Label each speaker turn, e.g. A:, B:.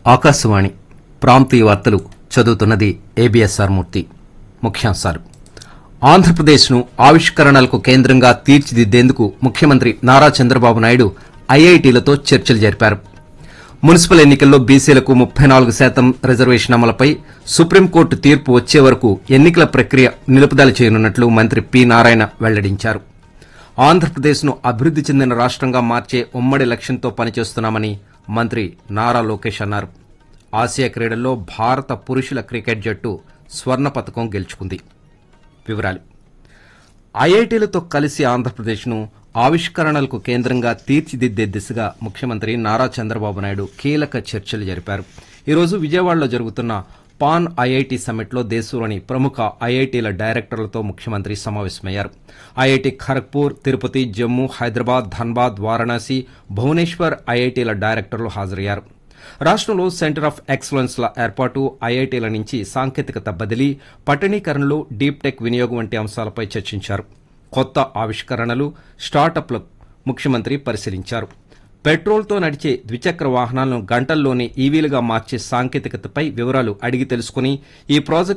A: ఆకాశవాణి ప్రాంతీయ వార్తలు చదువుతున్నది ఏబిఎస్ఆర్ మూర్తి ముఖ్యాంశాలు ఆంధ్రప్రదేశ్ను ఆవిష్కరణలకు కేంద్రంగా తీర్చిదిద్దేందుకు ముఖ్యమంత్రి నారా చంద్రబాబు నాయుడు ఐఐటీలతో చర్చలు జరిపారు మున్సిపల్ ఎన్నికల్లో బీసీలకు ముప్పై నాలుగు శాతం రిజర్వేషన్ అమలుపై సుప్రీంకోర్టు తీర్పు వచ్చే వరకు ఎన్నికల ప్రక్రియ నిలుపుదల చేయనున్నట్లు మంత్రి పి నారాయణ వెల్లడించారు ఆంధ్రప్రదేశ్ను అభివృద్ది చెందిన రాష్ట్రంగా మార్చే ఉమ్మడి లక్ష్యంతో పనిచేస్తున్నామని మంత్రి నారా లోకేష్ అన్నారు ఆసియా క్రీడల్లో భారత పురుషుల క్రికెట్ జట్టు స్వర్ణ పతకం గెలుచుకుంది వివరాలు ఐఐటీలతో కలిసి ఆంధ్రప్రదేశ్ను ఆవిష్కరణలకు కేంద్రంగా తీర్చిదిద్దే దిశగా ముఖ్యమంత్రి నారా చంద్రబాబు నాయుడు కీలక చర్చలు జరిపారు ఈరోజు విజయవాడలో జరుగుతున్న పాన్ ఐఐటి సమ్మిట్లో దేశంలోని ప్రముఖ ఐఐటీల డైరెక్టర్లతో ముఖ్యమంత్రి సమావేశమయ్యారు ఐఐటి ఖరగ్పూర్ తిరుపతి జమ్మూ హైదరాబాద్ ధన్బాద్ వారణాసి భువనేశ్వర్ ఐఐటీల డైరెక్టర్లు హాజరయ్యారు రాష్ట్రంలో సెంటర్ ఆఫ్ ఎక్సలెన్స్ల ఏర్పాటు ఐఐటీల నుంచి సాంకేతికత బదిలీ పట్టణీకరణలు డీప్ టెక్ వినియోగం వంటి అంశాలపై చర్చించారు కొత్త ఆవిష్కరణలు స్టార్టప్ల ముఖ్యమంత్రి పరిశీలించారు పెట్రోల్తో నడిచే ద్విచక్ర వాహనాలను గంటల్లోనే ఈవీలుగా మార్చే సాంకేతికతపై వివరాలు అడిగి తెలుసుకుని ఈ ప్రాజెక్టు